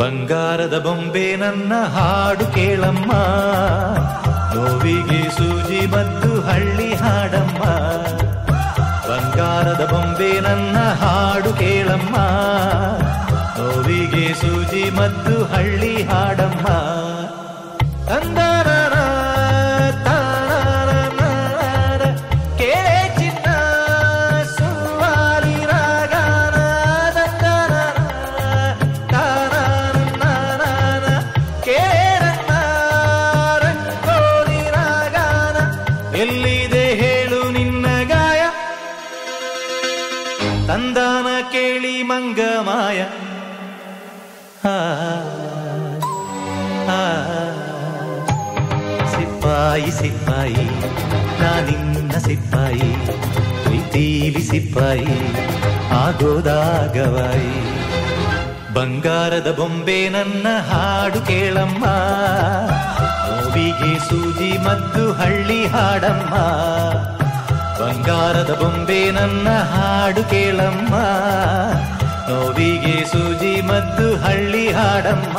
ಬಂಗಾರದ ಬೊಂಬೆ ನನ್ನ ಹಾಡು ಕೇಳಮ್ಮ ನೋವಿಗೆ ಸೂಜಿ ಮದ್ದು ಹಳ್ಳಿ ಹಾಡಮ್ಮ ಬಂಗಾರದ ಬೊಂಬೆ ನನ್ನ ಹಾಡು ಕೇಳಮ್ಮ ನೋವಿಗೆ ಸೂಜಿ ಮದ್ದು ಹಳ್ಳಿ ಹಾಡಮ್ಮ ತಂದರರ ತಾರರರ, ಕೇಳೆ ಚಿನ್ನ ಸುವಾಲಿ ರಾಗನ ದಂದರರ, ತಾರರರ, ಕೇರನ್ನ ರಂಗೋಲಿ ರಾಗನ ಎಲ್ಲಿದೆ ಹೇಳು ನಿನ್ನ ಗಾಯ ತಂದಾನ ಕೇಳಿ ಮಂಗ ಮಾಯ ಆ, ಆ, ಸಿಪಾಯಿ ಸಿಪಾಯಿ ನಾನಿನ್ನ ಸಿಪಾಯಿ ಪ್ರೀತೀಲಿ ಸಿಪಾಯಿ ಆಗೋದಾಗವಾಯಿ ಬಂಗಾರದ ಬೊಂಬೆ ನನ್ನ ಹಾಡು ಕೇಳಮ್ಮ ನೋವಿಗೆ ಸೂಜಿ ಮದ್ದು ಹಳ್ಳಿ ಹಾಡಮ್ಮ ಬಂಗಾರದ ಬೊಂಬೆ ನನ್ನ ಹಾಡು ಕೇಳಮ್ಮ ನೋವಿಗೆ ಸೂಜಿ ಮದ್ದು ಹಳ್ಳಿ ಹಾಡಮ್ಮ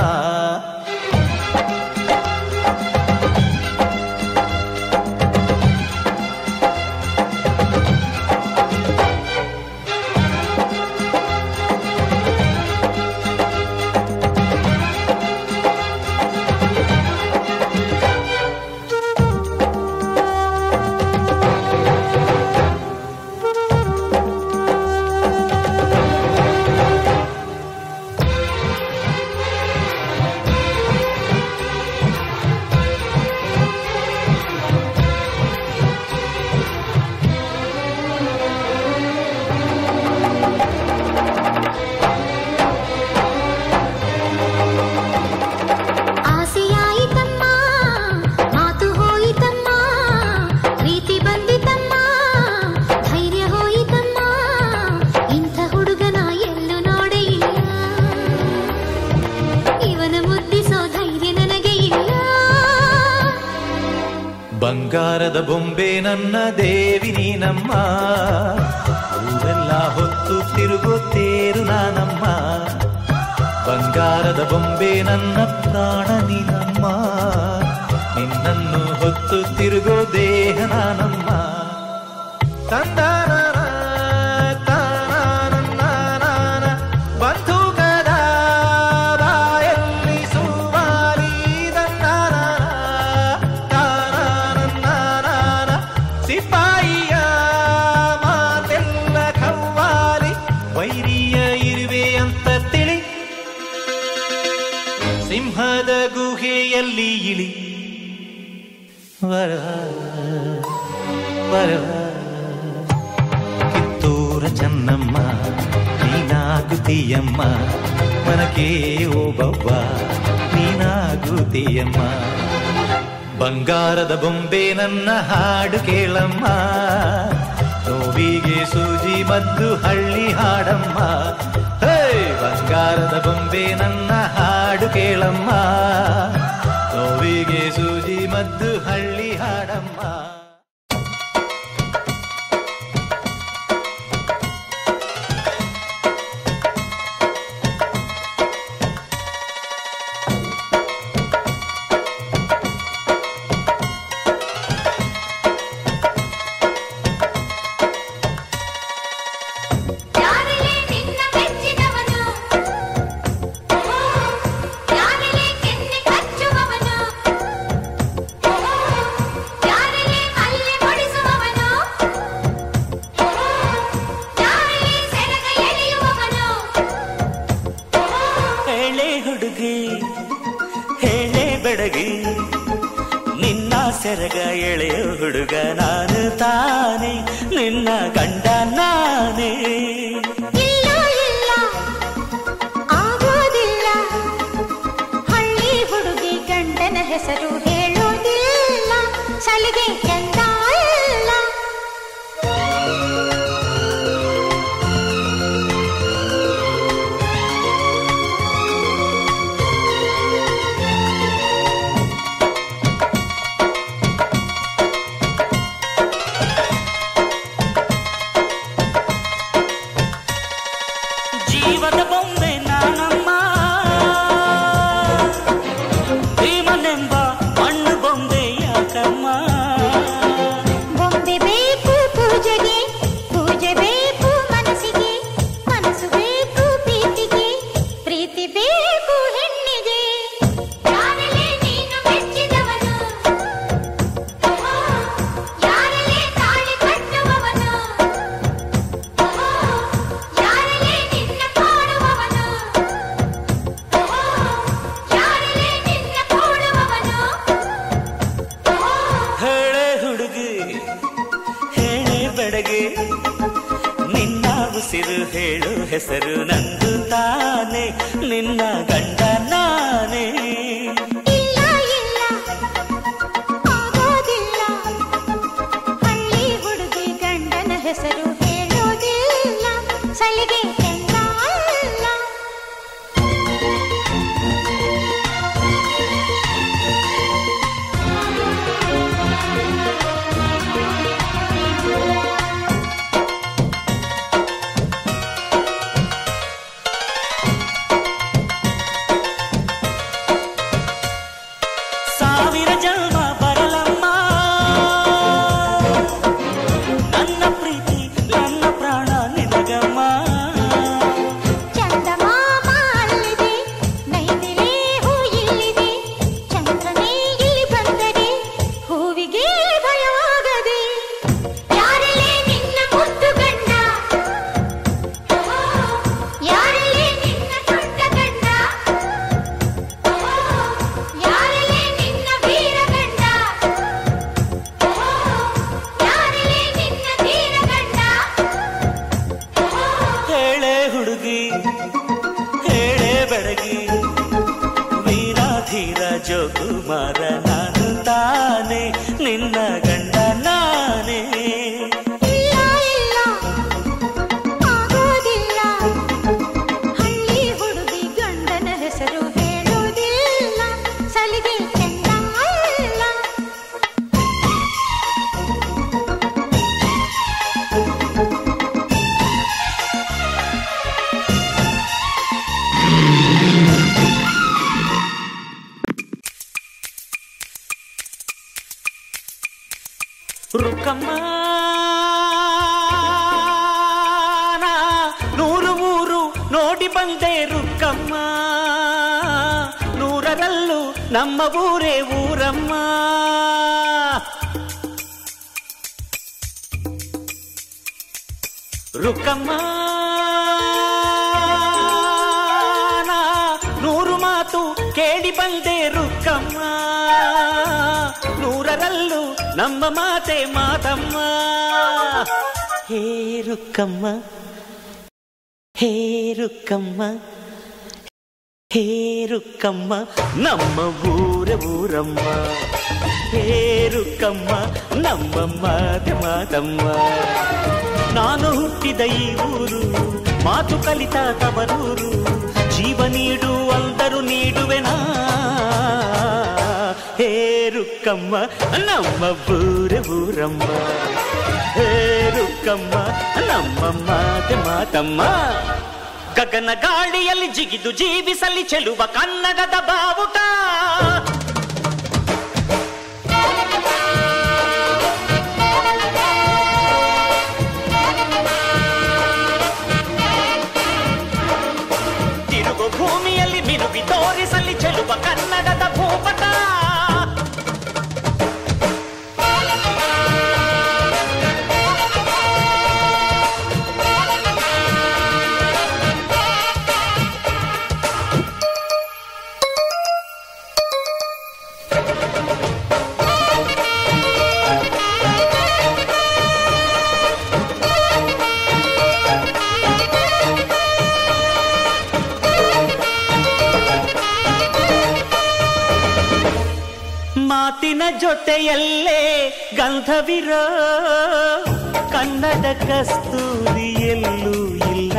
ಆಸೆಯಾಯಿತಮ್ಮ ಮಾತು ಹೋಯಿತಮ್ಮ ಪ್ರೀತಿ ಬಂದಿತಮ್ಮ ಧೈರ್ಯ ಹೋಯಿತಮ್ಮ ಇಂಥ ಹುಡುಗನ ಎಲ್ಲೂ ನೋಡೇ ಇಲ್ಲ ಇವನ ಮುದ್ದಿಸೋ ಧೈರ್ಯ ನನಗೆ ಇಲ್ಲ ಬಂಗಾರದ ಬೊಂಬೆ ನನ್ನ ದೇವಿ ನೀನಮ್ಮ ಊರೆಲ್ಲ ಹೊತ್ತು ತಿರುಗೋ ತೇರು ನಾನಮ್ಮ ಬಂಗಾರದ ಬೊಂಬೆ ನನ್ನ ಪ್ರಾಣ ನೀನಮ್ಮ ನಿನ್ನನ್ನು ಹೊತ್ತು ತಿರುಗೋ ದೇಹ ನಾನಮ್ಮ ತಂದಾನ ತಾನಾನನ್ನಾನಾನ ಬಂಧುಕದ ಬಾಯಲ್ಲಿ ಸುಮಾರಿ ದನ್ನಾನ ತಾನಾನನ್ನಾನಾನ ಸಿಪಾಯಿಯ ಮಾತೆಲ್ಲ ಕವ್ವಾಲಿ ವೈರಿಯ ಇರುವೆ ಅಂತ ತಿಳಿ ಸಿಂಹದ ಗುಹೆಯಲ್ಲಿ ಇಳಿ ವರ ವರ ಕಿತ್ತೂರ ಚೆನ್ನಮ್ಮ ನೀನಾಗುತ್ತೀಯಮ್ಮ ಮನಕೆ ಓಬವ್ವ ನೀನಾಗುತ್ತೀಯಮ್ಮ ಬಂಗಾರದ ಬೊಂಬೆ ನನ್ನ ಹಾಡು ಕೇಳಮ್ಮ ನೋವಿಗೆ ಸೂಜಿ ಮದ್ದು ಹಳ್ಳಿ ಹಾಡಮ್ಮ ಹೇ ಬಂಗಾರದ ಬೊಂಬೆ ನನ್ನ ಹಾಡು ಕೇಳಮ್ಮ ನೋವಿಗೆ ಸೂಜಿ ಮದ್ದು ಹಳ್ಳಿ ಹಾಡಮ್ಮ ಯಾರಲೇ ನಿನ್ನ ಮೆಚ್ಚಿದವನು ಯಾರಲೇ ಕೆನ್ನೆ ಕಚ್ಚುವವನು ಯಾರಲೇ ಮಲ್ಲೆ ಹೊಡಿಸುವವನು ಯಾರಲೇ ಸೆರಗ ಎಳೆಯುವವನು ಹೇಳೆ ಹುಡುಗಿ ಹೇಳೆ ಬೆಡಗಿ ನಿನ್ನ ಸೆರಗ ಎಳೆಯ ಹುಡುಗ ನಾನು ತಾನೇ ನಿನ್ನ ಗಂಡ ನಾನೇ ಇಲ್ಲ ಇಲ್ಲ ಆಗೋದಿಲ್ಲ ಹಳ್ಳಿ ಹುಡುಗಿ ಗಂಡನ ಹೆಸರು ಹೇಳೋದಿಲ್ಲ ಸಲಿಗೆ ಚಂದ ಇಲ್ಲ ಜೀವದ ಬೊಂಬೆ ನಾನಮ್ಮ ಹೇಳು ಹೆಸರು ನಂದು ತಾನೆ ನಿನ್ನ ಗಂಡ ನಾನೇ ಇಲ್ಲ ಇಲ್ಲ ಆಗೋದಿಲ್ಲ ಹಳ್ಳಿ ಹುಡುಗಿ ಗಂಡನ ಹೆಸರು ಹೇಳೋದಿಲ್ಲ ಸಲಿಗೆ ಕೆಂಡ ಅಲ್ಲ ಸಾವಿರ ಜನ್ಮ ಬರಲಮ್ಮ ನನ್ನ ಪ್ರೀತಿ ನನ್ನ ಪ್ರಾಣ ನಿನಗಮ್ಮ ಚಂದಮಾಮ ಅಲ್ಲಿದೆ ನೈದಿಲೆ ಹೂ ಇಲ್ಲಿದೆ ಚಂದ್ರನೇ ಇಲ್ಲಿ ಬಂದರೆ ಹೂವಿಗೆ ಭಯವಾಗದೆ ಯಾರಲೇ ನಿನ್ನ ಮುದ್ದು ಗಂಡ ಯಾರಲೇ ನಿನ್ನ ದೊಡ್ಡ ಗಂಡ ಯಾರಲೇ ನಿನ್ನ ವೀರ ಗಂಡ ಯಾರಲೇ ನಿನ್ನ ಧೀರ ಗಂಡ ಹೇಳೆ ಹುಡುಗಿ ಹೇಳೆ ಬೆಳಗಿ ವೀರಾಧೀರ ಜೋಕುಮಾರ ನಾನು ತಾನೆ ನಿನ್ನ ಗಂಡ ನಾನೇ ಇಲ್ಲ ಇಲ್ಲ ಆಗೋದಿಲ್ಲ ಹಳ್ಳಿ ಹುಡುಗಿ ಗಂಡನ ಹೆಸರು ಹೇಳೋದಿಲ್ಲ ಸಲಿಗೆ ಚೆಂದ ಅಲ್ಲ ರುಕ್ಕಮ್ಮ ನಾ ನೂರು ಊರು ನೋಡಿ ಬಂದೆ ರುಕ್ಕಮ್ಮ ನೂರರಲ್ಲೂ ನಮ್ಮ ಊರೇ ಊರಮ್ಮ ರುಕ್ಕಮ್ಮ ನಾ ನೂರು ಮಾತು ಕೇಳಿ ಬಂದೆ ರುಕ್ಕಮ್ಮ ನೂರರಲ್ಲೂ ನಮ್ಮ ಮಾತೆ ಮಾತಮ್ಮ ಹೇ ರುಕ್ಕಮ್ಮ ಹೇ ರುಕ್ಕಮ್ಮ ಹೇ ರುಕ್ಕಮ್ಮ ನಮ್ಮ ಊರ ಊರಮ್ಮ ಹೇ ರುಕ್ಕಮ್ಮ ನಮ್ಮ ಮಾತೆ ಮಾತಮ್ಮ ನಾನು ಹುಟ್ಟಿದ ಈ ಊರು ಮಾತು ಕಲಿತ ತವರೂರು ಜೀವ ನೀಡು ಅಂದರು ನೀಡುವೆನಾ ಹೇ ರುಕ್ಕಮ್ಮ ನಮ್ಮ ಊರ ಊರಮ್ಮ ಹೇ ರುಕ್ಕಮ್ಮ ನಮ್ಮ ಮಾತೆ ಮಾತಮ್ಮ ಗಗನ ಗಾಳಿಯಲ್ಲಿ ಜಿಗಿದು ಜೀವಿಸಲಿ ಚೆಲುವ ಕನ್ನಡದ ಬಾವುಟ ತಿರುಗು ಭೂಮಿಯಲ್ಲಿ ಮಿನುಗಿ ತೋರಿಸಲಿ ಚೆಲುವ ಕನ್ನಡದ ಭೂಪಟ ಮಾತಿನ ಜೊತೆಯಲ್ಲೇ ಗಂಧವಿರೋ ಕನ್ನಡ ಕಸ್ತೂರಿ ಎಲ್ಲೂ ಇಲ್ಲ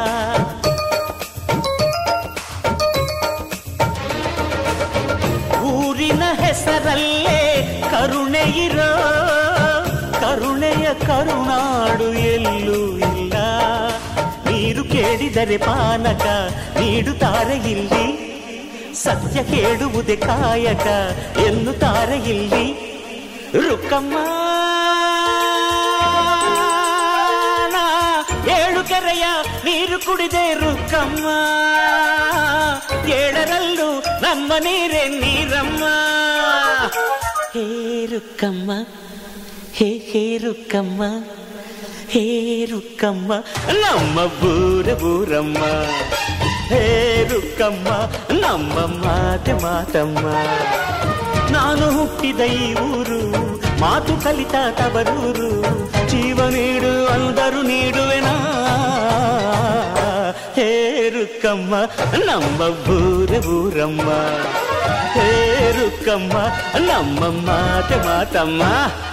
ಊರಿನ ಹೆಸರಲ್ಲೇ ಕರುಣೆ ಇರೋ ಕರುಣೆಯ ಕರುನಾಡು ಎಲ್ಲೂ ಇಲ್ಲ ನೀರು ಕೇಳಿದರೆ ಪಾನಕ ನೀಡುತ್ತಾರೆ ಇಲ್ಲಿ ಸತ್ಯ ಕೇಳುವುದೇ ಕಾಯಕ ಎನ್ನುತ್ತಾರೆ ಇಲ್ಲಿ ರುಕ್ಕಮ್ಮ ನಾ ಏಳು ಕೆರೆಯ ನೀರು ಕುಡಿದೆ ರುಕ್ಕಮ್ಮ ಏಳರಲ್ಲೂ ನಮ್ಮ ನೀರೇ ನೀರಮ್ಮ ಹೇ ರುಕ್ಕಮ್ಮ ಹೇ ಹೇ ರುಕ್ಕಮ್ಮ ಹೇ ರುಕ್ಕಮ್ಮ ನಮ್ಮ ಬೂರ ಬೂರಮ್ಮ ಹೇ ರುಕ್ಕಮ್ಮ ನಮ್ಮ ಮಾತೆ ಮಾತಮ್ಮ ನಾನು ಹುಟ್ಟಿದ ಈ ಊರು ಮಾತು ಕಲಿತ ತವರೂರು ಜೀವ ನೀಡು ಅಂದರು ನೀಡುವೆನಾ ಹೇರುಕಮ್ಮ ನಮ್ಮ ಊರ ಊರಮ್ಮ ಹೇರುಕಮ್ಮ ನಮ್ಮ ಮಾತೆ ಮಾತಮ್ಮ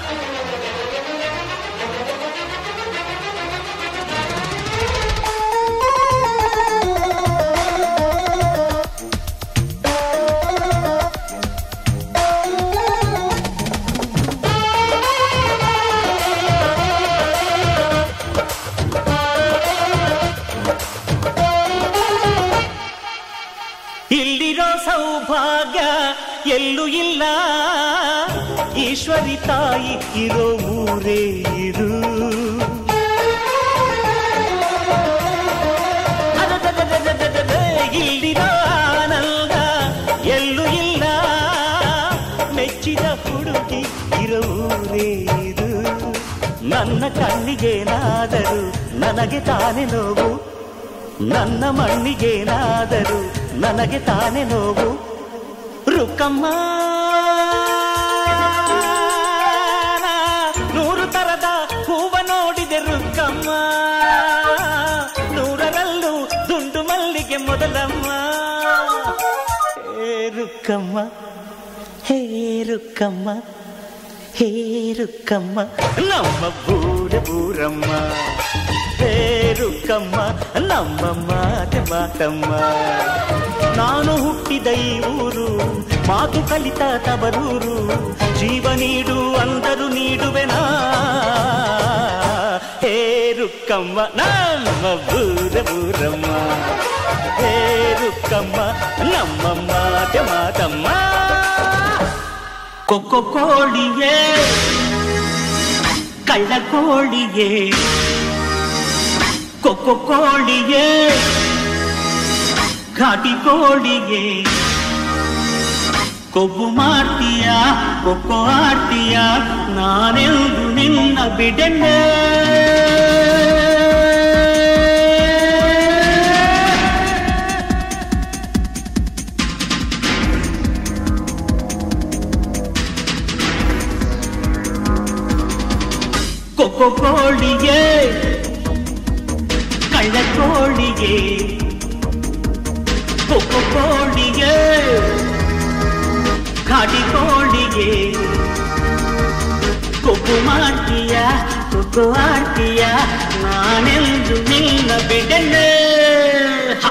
ಇಲ್ಲಿರೋ ಸೌಭಾಗ್ಯ ಎಲ್ಲೂ ಇಲ್ಲ ಈಶ್ವರಿ ತಾಯಿ ಇರೋ ಊರೇ ಇರು ಅದದದದದದದ, ಇಲ್ಲಿರೋ ಆನಂದ ಎಲ್ಲೂ ಇಲ್ಲ ಮೆಚ್ಚಿದ ಹುಡುಗಿ ಇರೋ ಊರೇ ಇದು ನನ್ನ ಕಣ್ಣಿಗೇನಾದರೂ ನನಗೆ ತಾನೇ ನೋವು ನನ್ನ ಮಣ್ಣಿಗೇನಾದರೂ ನನಗೆ ತಾನೇ ನೋವು ರುಕ್ಕಮ್ಮ ನೂರು ತರದ ಹೂವ ನೋಡಿದೆ ರುಕ್ಕಮ್ಮ ನೂರರಲ್ಲೂ ದುಂಡು ಮಲ್ಲಿಗೆ ಮೊದಲಮ್ಮ ಹೇ ರುಕ್ಕಮ್ಮ ಹೇ ರುಕ್ಕಮ್ಮ ಹೇ ರುಕ್ಕಮ್ಮ ನಮ್ಮ ಬೂರ ಬೂರಮ್ಮ ಹೇರುಕಮ್ಮ ನಮ್ಮ ಮಾತೆ ಮಾತಮ್ಮ ನಾನು ಹುಟ್ಟಿದ ಈ ಊರು ಮಾತು ಕಲಿತ ತಬರೂರು ಜೀವ ನೀಡು ಅಂದರು ನೀಡುವೆನಾ ಹೇರುಕಮ್ಮ ನಮ್ಮ ಬೂರ ಬೂರಮ್ಮ ಹೇರುಕಮ್ಮ ನಮ್ಮ ಮಾತೆ ಮಾತಮ್ಮ ಕೊಕ್ಕೊ ಕೋಳಿಯೇ ಕಳ್ಳ ಕೋಳಿಯೇ ಕೊಕ್ಕೊ ಕೋಳಿಗೆ ಘಾಟಿ ಕೋಳಿಗೆ ಕೊಬ್ಬು ಮಾಡ್ತೀಯ ಕೊಕ್ಕೊ ಆಡ್ತೀಯ ನಾನೆಂದು ನಿನ್ನ ಬಿಡನೆ ಕೊಕ್ಕೊ ಕೋಳಿಗೆ ಕಳ್ಳ ಕೋಳಿಗೆ ಕೊಕ್ಕೊ ಕೋಳಿಗೆ ಘಾಟಿ ಕೋಳಿಗೆ ಕೊಬ್ಬು ಮಾಡ್ತೀಯ ಕೊಕ್ಕೊ ಆಡ್ತೀಯ ನಾನೆಂದು ನಿನ್ನ ಬಿಡನೆ ಹ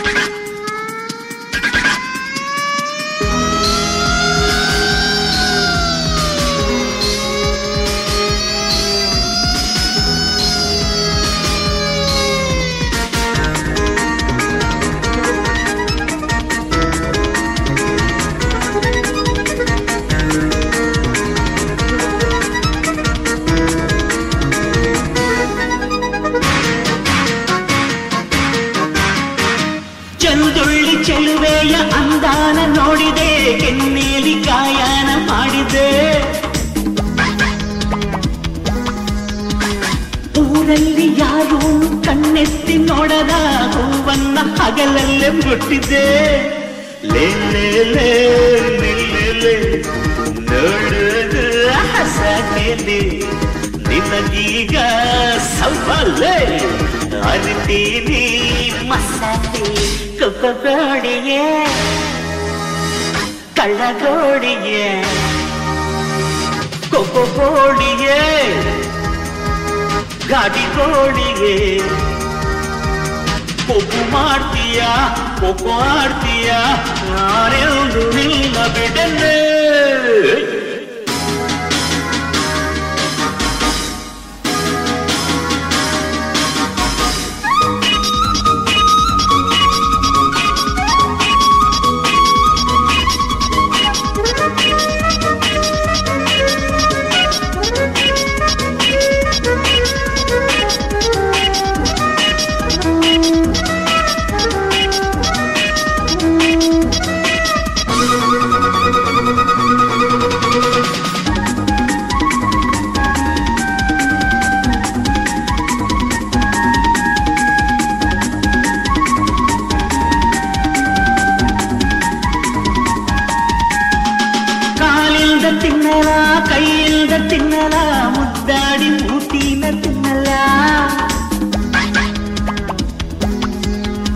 ಚಂದುಳ್ಳಿ ಚೆಲುವೆಯ ಅಂದಾನ ನೋಡಿದೆ ಕೆನ್ನೇಲಿ ಕಾಯನ ಮಾಡಿದೆ ಊರಲ್ಲಿ ಯಾರೂ ಕಣ್ಣೆತ್ತಿ ನೋಡದ ಹೂವನ್ನ ಹಗಲಲ್ಲೇ ಮುಟ್ಟಿದೆ ಲೇ ಲೇ ಲೇ ನಿಲ್ಲೆ ನೋಡುವುದು ಹಸಕೆಲೆ ನಿನಗೀಗ ಸವಾಲೆ ಅರಿತೀನಿ ಮಸಾಲೆ ಕೊಕ್ಕಗೋಡಿಗೆ ಕಳ್ಳಗೋಡಿಗೆ ಕೊಕ್ಕಗೋಡಿಗೆ ಗಾಡಿ ಕೋಳಿಗೆ ಕೊಬ್ಬು ಮಾಡ್ತೀಯ ಕೊಬ್ಬು ಆಡ್ತೀಯ ನಾನೆಂದು ನಿನ್ನ ಬಿಡನೆ ಕಾಲಿಲ್ದ ತಿನ್ನಲ ಕೈಯಿಲ್ದ ತಿನ್ನಲ ಮುದ್ದಾಡಿ ಮೂತಿನ ತಿನ್ನಲ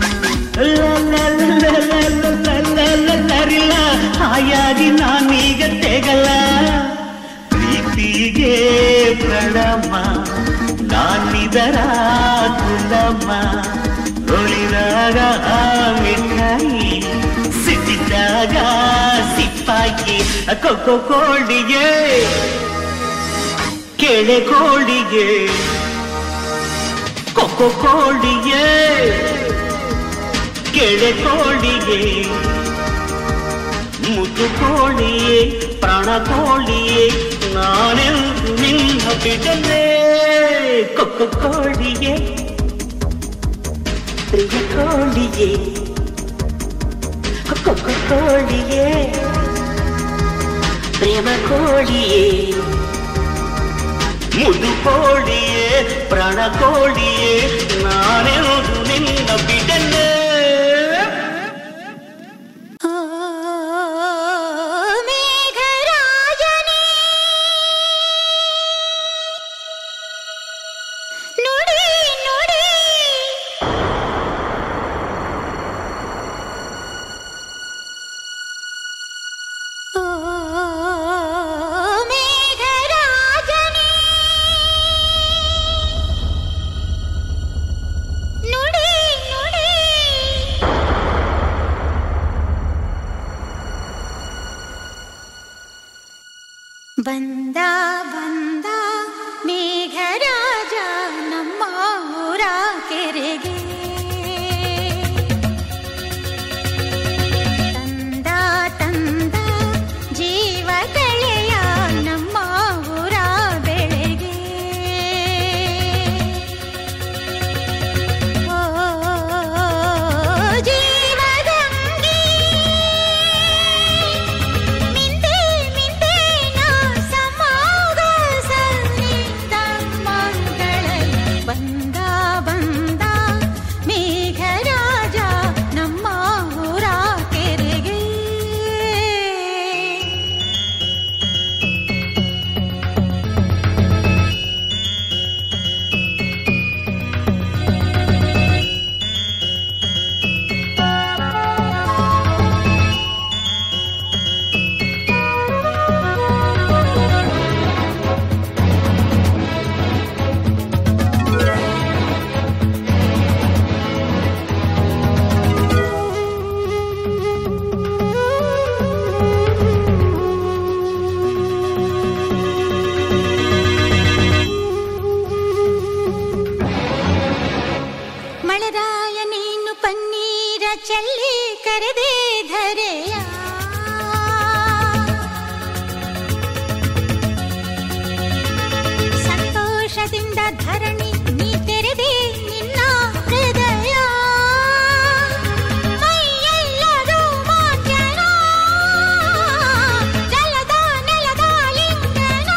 ಸಿಕ್ಕಾಗ ಮಿಠಾಯಿ ಸಿಟ್ಟಿದ್ದಾಗ ಸಿಪ್ಪಾಕಿ ಕೊಕ್ಕೋ ಕೋಳಿಗೆ ಕೆಳೆ ಕೋಳಿಗೆ ಕೊಕ್ಕೋ ಕೋಳಿಗೆ ಕೆಳೆ ಕೋಳಿಗೆ ಮುದ್ದು ಕೋಳಿಯೇ ಪ್ರಾಣ ಕೋಳಿಯೇ ನಾನೆಂದು ನಿನ್ನ ಬಿಡಲೇ ಕೊಕ್ಕೋ ಕೋಳಿಯೇ ಪ್ರಿಯ ಕೋಳಿಯೇ ಕೊಕ್ಕೋ ಕೋಳಿಯೇ ಪ್ರೇಮ ಕೋಳಿಯೇ ಮುದು ಕೋಳಿಯೇ ಪ್ರಾಣ ಕೋಳಿಯೇ ನಾನೆಂದು ನಿನ್ನ ಬಿಡಲೇ ಓ ಮೇಘರಾಜನೇ ನುಡಿ ನುಡಿ ಓ ಮೇಘರಾಜನೇ ನುಡಿ ನುಡಿ ಬಂದ ಬಂದ ಮೇಘರಾಜ ನಮ್ಮ ಊರ ಕೆರೆಗೆ ತಂದ ತಂದ ಜೀವ ತಳೆಯ ನಮ್ಮ ಊರ ಬೆಳೆಗೆ ಓ ಜೀವಗಂಗೆ ಮಿಂದೆ ಮಿಂದೆ ನಾ ಸಮಾಗ ಸನ್ನಿಧ ಮಂಗಳ ಬಂದ ಬಂದ ಮೇಘರಾಜ ನಮ್ಮ ಊರ ಕೆರೆಗೆ ಮಳೆರಾಯ ನೀನು ಪನ್ನೀರ ಚೆಲ್ಲಿ ಕರೆದೆ ಧರೆಯ ಸಂತೋಷದಿಂದ ಧರಣಿ ನೀ ತೆರೆದೆ ನಿನ್ನ ಹೃದಯ ಮೈಯೆಲ್ಲರೂ ಮಾಂಜನ ಜಲದ ನೆಲದ ಲಿಂಗನ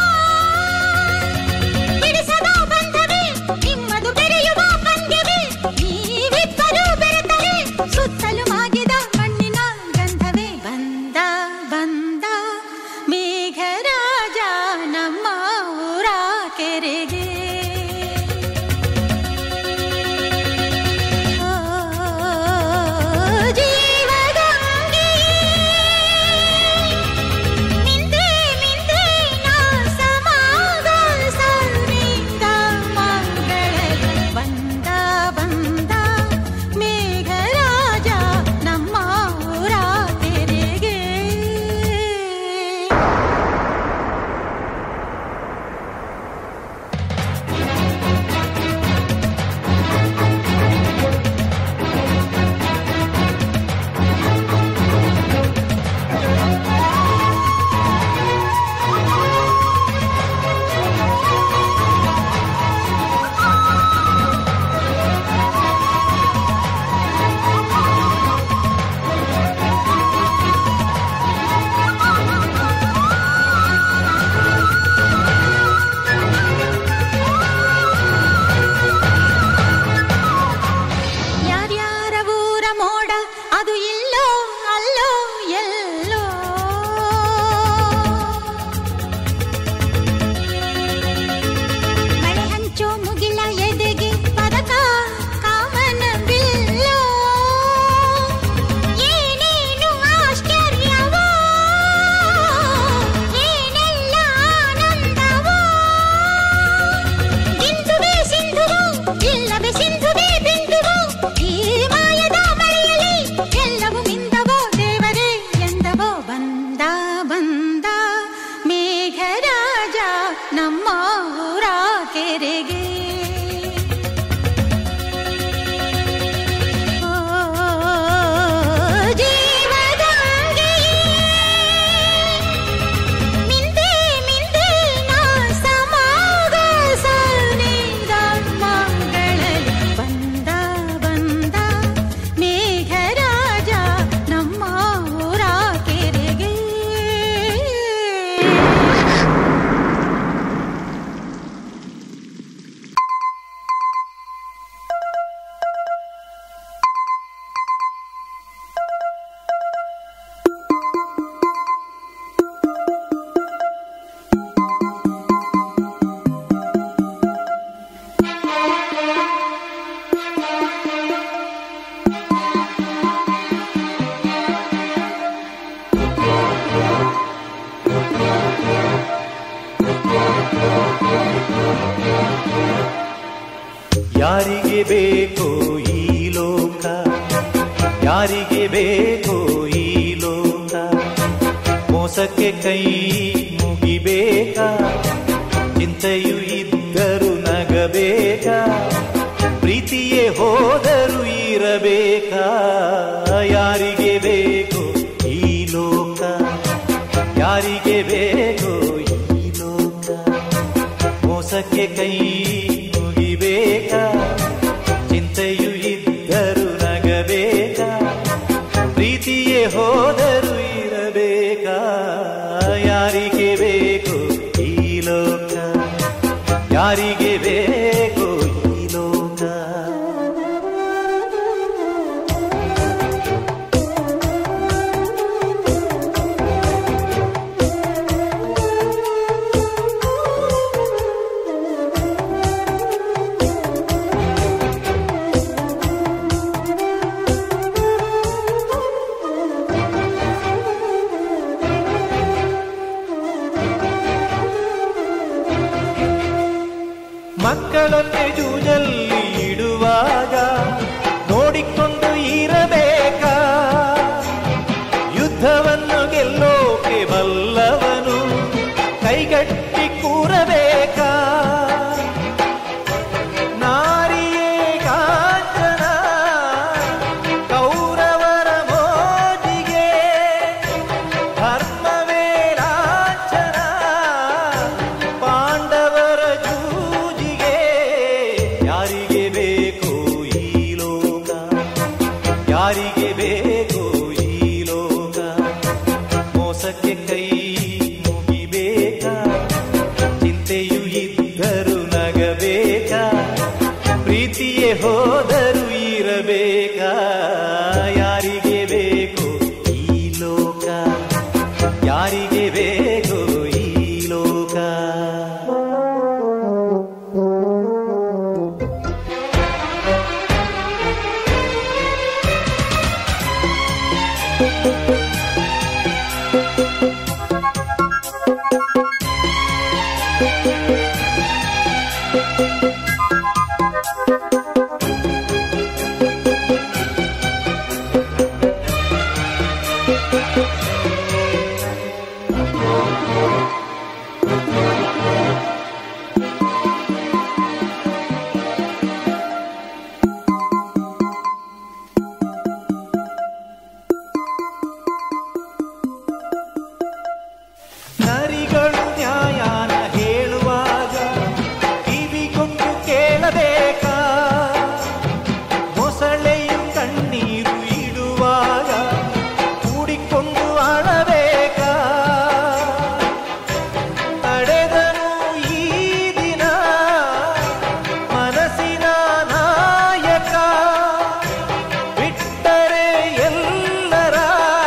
ಬಿಡಿಸದ ಬಂಧವೇ ನಿಮ್ಮದು ಬೆರೆಯುವ ಪಂದ್ಯವೇ ನೀವಿಬ್ಬರು ಬೆರೆತರೆ ಸುತ್ತಲೂ ಮಾಗಿದ ಮಣ್ಣಿನ ಗಂಧವೇ ಬಂದ ಬಂದ ಮೇಘರಾಜ ನಮ್ಮ ಊರ ಕೆರೆಗೆ ನಮ್ಮ ಊರ ಕೆರೆಗೆ ಓ, ಜೀವದಂಗೆಯೇ ಮಿಂದೆ ಮಿಂದೆ ನಾ ಸಮಾಗ ಸನಿದ ಮಂಗಳಲ್ಲಿ ಬಂದ ಬಂದ ಮೇಘರಾಜ ನಮ್ಮ ಊರ ಕೆರೆಗೆ ಯಾರಿಗೆ ಬೇಕೋ ಈ ಲೋಕ ಯಾರಿಗೆ ಬೇಕೋ ಈ ಲೋಕ ಮೋಸಕ್ಕೆ ಕೈ ಮುಗಿಬೇಕಾ ಚಿಂತೆಯು ಇದ್ದರು ನಗಬೇಕಾ ಪ್ರೀತಿಯೇ ಹೋದರು ಇರಬೇಕಾ ಯಾರಿಗೆ ಬೇಕೋ ಈ ಲೋಕ ಯಾರಿಗೆ ಬೇಕೋ ಈ ಲೋಕ ಮೋಸಕ್ಕೆ ಕೈ ಮುಗಿಬೇಕಾ ಚಿಂತೆಯು ಇದ್ದರು ನಗಬೇಕಾ ಪ್ರೀತಿಯೇ ಹೋದರು ಇರಬೇಕಾ ಯಾರಿಗೆ ಬೇಕು ಈ ಲೋಕ ಯಾರಿಗೆ ಬೇಕು ಈ ಲೋಕ ಮಕ್ಕಳನ್ನೇ ಜೂಜಲ್ಲಿ ಇಡುವಾಗ ನೋಡಿಕೊಂಡು ಇರಬೇಕಾ ಯುದ್ಧವನ್ನು ಗೆಲ್ಲೋಕೆ ಬಲ್ಲವನು ಕೈಗಟ್ಟಿ ಕೂರಬೇಕಾ ನಾರಿಯೇ ಕಾಂಚನ ಕೌರವರ ಮೋಜಿಗೆ ಧರ್ಮವೇ ಲಾಂಛನ ಪಾಂಡವರ ಜೂಜಿಗೆ ಯಾರಿಗೆ ಬೇಕು ಈ ಲೋಕ ಯಾರಿಗೆ ಬೇಕು ಈ ಲೋಕ ಮೋಸಕ್ಕೆ ಕೈ ಮುಗಿಬೇಕಾ ಚಿಂತೆಯು ಇದ್ದರು ನಗಬೇಕಾ ಪ್ರೀತಿಯೇ ಹೋದರು ಇರಬೇಕಾ ಯಾರಿಗೆ ಬೇಕು ಈ ಲೋಕ ಯಾರಿಗೆ ಬೇಕು ಈ ಲೋಕ ನರಿಗಳು ನ್ಯಾಯಾನ ಹೇಳುವಾಗ ಕಿವಿಗೊಂಡು ಕೇಳಬೇಕಾ ಮೊಸಳೆಯು ಕಣ್ಣೀರು ಇಡುವಾಗ ಕೂಡಿಕೊಂಡು ಅಳಬೇಕಾ ತಡೆದನು ಈ ದಿನ ಮನಸ್ಸಿನ ನಾಯಕ ಬಿಟ್ಟರೆ ಎಲ್ಲರ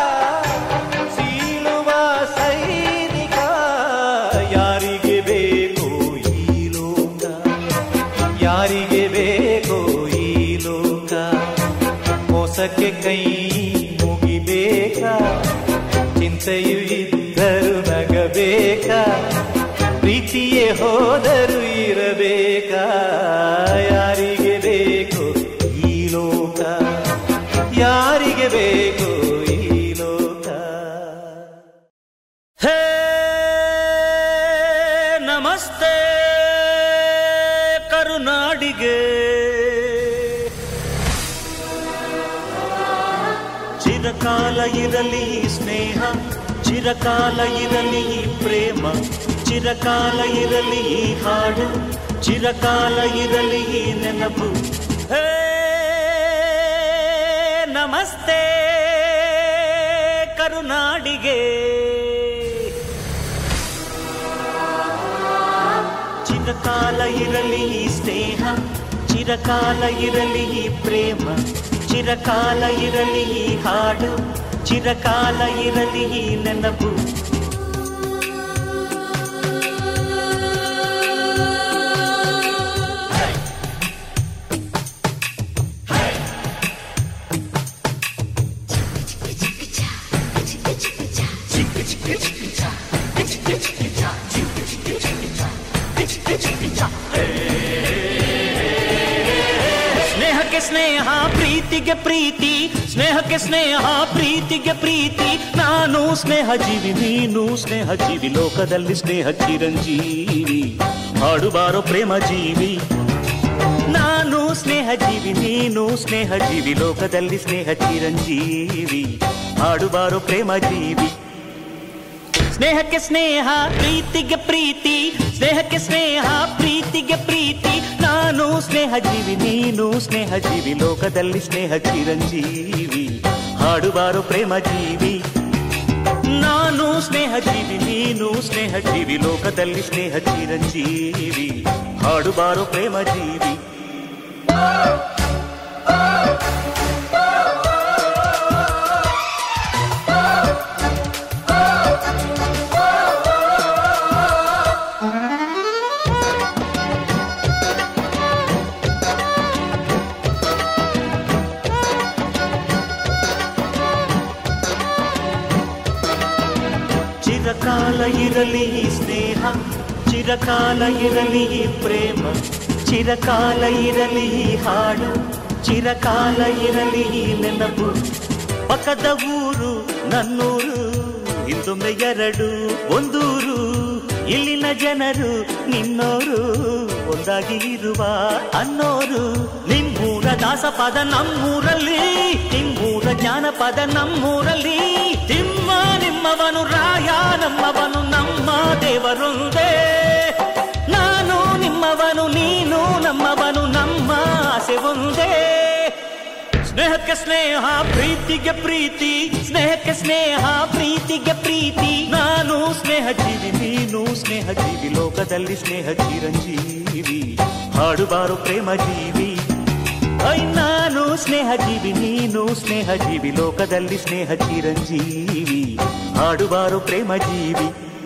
ಸೀಳುವ ಸೈನಿಕ ಯಾರಿಗೆ ಬೇಕು ಈ ಲೋಕ ಯಾರಿಗೆ ಬೇಕು ಈ ಲೋಕ ಮೋಸಕ್ಕೆ ಕೈ ಮುಗಿಬೇಕಾ ಚಿಂತೆಯು ಇದ್ದರು ನಗಬೇಕಾ ಪ್ರೀತಿಯೇ ಹೋದರು ಇರಬೇಕಾ ಯಾರಿಗೆ ಬೇಕು ಈ ಲೋಕ ಯಾರಿಗೆ ಬೇಕು ಈ ಲೋಕ ಹೇ ನಮಸ್ತೆ ಕರುನಾಡಿಗೆ ಚಿರಕಾಲ ಇರಲಿ ಈ ಸ್ನೇಹ ಚಿರಕಾಲ ಇರಲಿ ಈ ಪ್ರೇಮ ಚಿರಕಾಲ ಇರಲಿ ಈ ಹಾಡು ಚಿರಕಾಲ ಇರಲಿ ಈ ನೆನಪು ಹೇ ನಮಸ್ತೆ ಕರುನಾಡಿಗೆ ಚಿರಕಾಲ ಇರಲಿ ಈ ಸ್ನೇಹ ಚಿರಕಾಲ ಇರಲಿ ಈ ಪ್ರೇಮ ಚಿರಕಾಲ ಇರಲಿ ಈ ಹಾಡು ಚಿರಕಾಲ ಇರಲಿ ಈ ನೆನಪು ಸ್ನೇಹಕ್ಕೆ ಸ್ನೇಹ ಪ್ರೀತಿಗೆ ಪ್ರೀತಿ ಸ್ನೇಹಕ್ಕೆ ಸ್ನೇಹ ಪ್ರೀತಿಗೆ ಪ್ರೀತಿ ನಾನು ಸ್ನೇಹ ಜೀವಿ ನೀನು ಸ್ನೇಹ ಜೀವಿ ಲೋಕದಲ್ಲಿ ಸ್ನೇಹ ಚಿರಂಜೀವಿ ಹಾಡುಬಾರೋ ಪ್ರೇಮ ಜೀವಿ ನಾನು ಸ್ನೇಹ ಜೀವಿ ನೀನು ಸ್ನೇಹ ಜೀವಿ ಲೋಕದಲ್ಲಿ ಸ್ನೇಹ ಚಿರಂಜೀವಿ ಹಾಡುಬಾರೋ ಪ್ರೇಮ ಜೀವಿ ಸ್ನೇಹಕ್ಕೆ ಸ್ನೇಹ ಪ್ರೀತಿಗೆ ಪ್ರೀತಿ ಸ್ನೇಹಕ್ಕೆ ಸ್ನೇಹ ಪ್ರೀತಿಗೆ ಪ್ರೀತಿ ನಾನು ಸ್ನೇಹ ಜೀವಿ ನೀನು ಸ್ನೇಹ ಜೀವಿ ಲೋಕದಲ್ಲಿ ಸ್ನೇಹ ಚಿರಂಜೀವಿ ಹಾಡುಬಾರೋ ಪ್ರೇಮ ಜೀವಿ ನಾನು ಸ್ನೇಹ ಜೀವಿ ನೀನು ಸ್ನೇಹ ಜೀವಿ ಲೋಕದಲ್ಲಿ ಸ್ನೇಹ ಚಿರಂಜೀವಿ ಹಾಡುಬಾರೋ ಪ್ರೇಮ ಜೀವಿ ಚಿರಕಾಲ ಇರಲಿ ಈ ಸ್ನೇಹ ಚಿರಕಾಲ ಇರಲಿ ಈ ಪ್ರೇಮ ಚಿರಕಾಲ ಇರಲಿ ಈ ಹಾಡು ಚಿರಕಾಲ ಇರಲಿ ಈ ನೆನಪು ಪಕ್ಕದ ಊರು ನನ್ನೂರು ಹಿಂದೊಮ್ಮೆ ಎರಡು ಒಂದೂರು ಇಲ್ಲಿನ ಜನರು ನಿನ್ನೋರು ಒಂದಾಗಿ ಇರುವ ಅನ್ನೋರು ನಿಮ್ಮೂರ ದಾಸಪದ ನಮ್ಮೂರಲ್ಲಿ ನಿಮ್ಮೂರ ಜಾನಪದ ನಮ್ಮೂರಲ್ಲಿ ತಿಮ್ಮ ನಿಮ್ಮವನು ರಾಯ ನಮ್ಮವನು ನಮ್ಮ ದೇವರೊಂದೇ ನಾನು ನಿಮ್ಮವನು ನೀನು ನಮ್ಮವನು ನಮ್ಮ ಆಸೆ ಒಂದೇ ಸ್ನೇಹಕ್ಕೆ ಸ್ನೇಹ ಪ್ರೀತಿಗೆ ಪ್ರೀತಿ ಸ್ನೇಹಕ್ಕೆ ಸ್ನೇಹ ಪ್ರೀತಿಗೆ ಪ್ರೀತಿ ನಾನು ಸ್ನೇಹ ಜೀವಿ ನೀನು ಸ್ನೇಹ ಜೀವಿ ಲೋಕದಲ್ಲಿ ಸ್ನೇಹ ಚಿರಂಜೀವಿ ಹಾಡುಬಾರು ಪ್ರೇಮ ಜೀವಿ ಐ ನಾನು ಸ್ನೇಹ ಜೀವಿ ನೀನು ಸ್ನೇಹ ಜೀವಿ ಲೋಕದಲ್ಲಿ ಸ್ನೇಹ ಚಿರಂಜೀವಿ ಹಾಡುಬಾರು ಪ್ರೇಮ ಜೀವಿ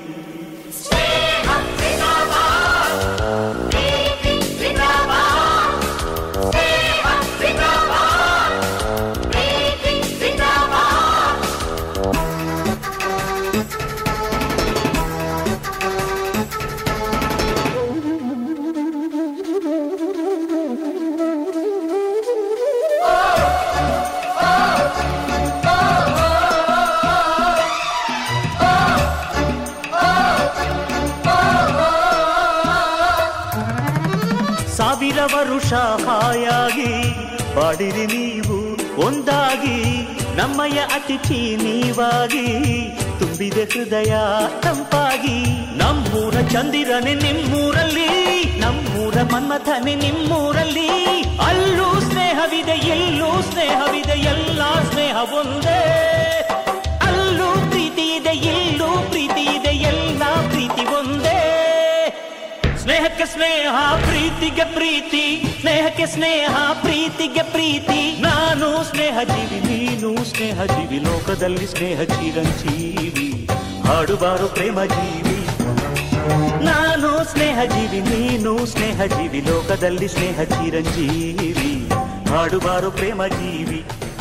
ಸಾವಿರ ವರುಷ ಹಾಯಾಗಿ ಬಾಡಿರಿ ನೀವು ಒಂದಾಗಿ ನಮ್ಮಯ ಅತಿಥಿ ನೀವಾಗಿ ತುಂಬಿದೆ ಹೃದಯ ತಂಪಾಗಿ ನಮ್ಮೂರ ಚಂದಿರನೆ ನಿಮ್ಮೂರಲ್ಲಿ ನಮ್ಮೂರ ಮನ್ಮಥನೆ ನಿಮ್ಮೂರಲ್ಲಿ ಅಲ್ಲೂ ಸ್ನೇಹವಿದೆ ಎಲ್ಲೂ ಸ್ನೇಹವಿದೆ ಎಲ್ಲ ಸ್ನೇಹ ಒಂದೇ ಅಲ್ಲೂ ಪ್ರೀತಿ ಇದೆ ಇಲ್ಲೂ ಪ್ರೀತಿ ಇದೆ ಎಲ್ಲ ಪ್ರೀತಿ ಒಂದೇ ಸ್ನೇಹಕ್ಕೆ ಸ್ನೇಹ ಪ್ರೀತಿಗೆ ಪ್ರೀತಿ ಸ್ನೇಹಕ್ಕೆ ಸ್ನೇಹ ಪ್ರೀತಿಗೆ ಪ್ರೀತಿ ನಾನು ಸ್ನೇಹ ಜೀವಿ ನೀನು ಸ್ನೇಹ ಜೀವಿ ಲೋಕದಲ್ಲಿ ಸ್ನೇಹ ಚಿರಂಜೀವಿ ಹಾಡುಬಾರು ಪ್ರೇಮ ಜೀವಿ ನಾನು ಸ್ನೇಹ ಜೀವಿ ನೀನು ಸ್ನೇಹ ಜೀವಿ ಲೋಕದಲ್ಲಿ ಸ್ನೇಹ ಚಿರಂಜೀವಿ ಹಾಡುಬಾರು ಪ್ರೇಮ ಜೀವಿ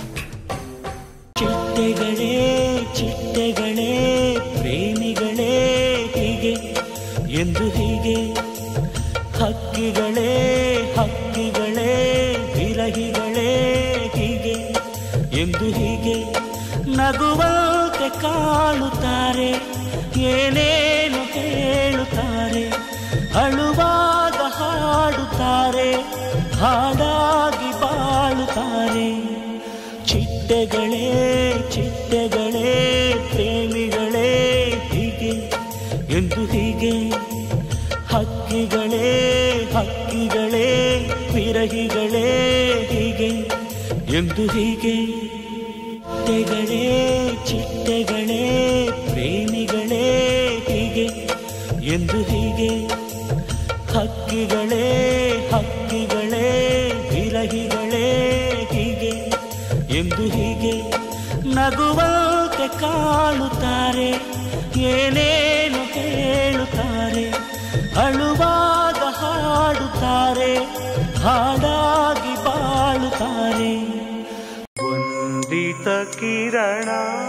ಚಿಟ್ಟೆಗಳೇ ಚಿಟ್ಟೆಗಳೇ ಪ್ರೇಮಿಗಳೇ ಹೀಗೆ ಎಂದು ಹೀಗೆ ಹಕ್ಕಿಗಳೇ ಹಕ್ಕಿಗಳೇ ವಿರಹಿಗಳೇ ಹೀಗೆ ಎಂದು ಹೀಗೆ ನಗುವಂತೆ ಕಾಣುತ್ತಾರೆ ಏನೇನು ಹೇಳುತ್ತಾರೆ ಹಾಡಾಗಿ ಬಾಳುತ್ತಾರೆ ಚಿಟ್ಟೆಗಳೇ ಚಿಟ್ಟೆಗಳೇ ಪ್ರೇಮಿಗಳೇ ಹೀಗೆ ಎಂದು ಹೀಗೆ ಹಕ್ಕಿಗಳೇ ಹಕ್ಕಿಗಳೇ ವಿರಹಿಗಳೇ ಹೀಗೆ ಎಂದು ಹೀಗೆ ಚಿಟ್ಟೆಗಳೇ ಚಿಟ್ಟೆಗಳೇ ಪ್ರೇಮಿಗಳೇ ಹೀಗೆ ಎಂದು ಹೀಗೆ ಹಕ್ಕಿಗಳೇ ಹಕ್ಕಿಗಳೇ ವಿರಹಿಗಳೇ ಹೀಗೆ ಎಂದು ಹೀಗೆ ನಗುವಂತೆ ಕಾಣುತ್ತಾರೆ ಏನೇನು ಹೇಳುತ್ತಾರೆ ಅಳುವಾಗ ಹಾಡುತ್ತಾರೆ ಹಾಡಾಗಿ ಬಾಳುತ್ತಾರೆ ವಂದಿತ ಕಿರಣ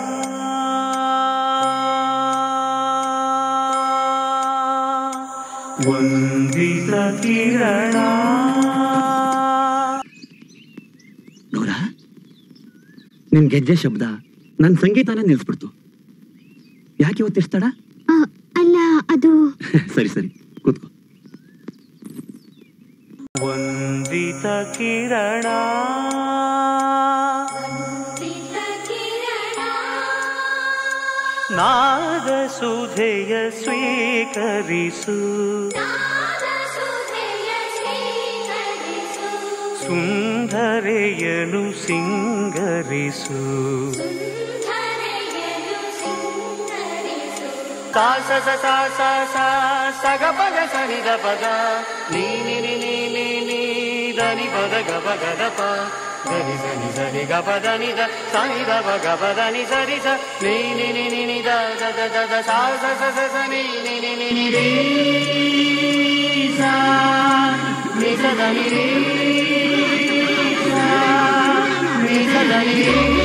ವಂದಿತ ಕಿರಣ ನೋಡ ನಿನ್ ಗೆಜ್ಜೆ ಶಬ್ದ ನನ್ ಸಂಗೀತನೇ ನಿಲ್ಸ್ಬಿಡ್ತು ಯಾಕೆ ಇವತ್ತಿಸ್ತಡ ಆ, ಅಲ್ಲ ಅದು ಸರಿ ಸರಿ ಕೂತ್ಕೋ ವಂದಿತ ಕಿರಣ ನಾದ ಸುಧೆಯ ಸ್ವೀಕರಿಸು ಸುಂದರೆಯನು ಸಿಂಗರಿಸು ಸಾ ಸ ಸ ಸ ಸ ಸ ಸ ಗ ಪ ಗ ಸ ನಿ ದ ಪ ಗ ನೀ ನಿ ನಿ ನಿ ನಿ ನಿ ದ ನಿ ಪ ದ ಗ ಪ ಗ ದ ಪ ಗ ನಿ ಸ ನಿ ಸ ನಿ ಗ ಪ ದ ನಿ ದ ಸ ನಿ ದ ಪ ಗ ಪ ದ ನಿ ಸ ರಿ ಸ ನೀ ನಿ ನಿ ನಿ ನಿ ದ ದ ದ ದ ದ ಸಾ ಸ ಸ ಸ ಸ ನಿ ನಿ ನಿ ನಿ ನಿ ರಿ ಸ ನಿ ಸ ದ ನಿ ರಿ ಸ ನಿ ಸ ದ ನಿ ರಿ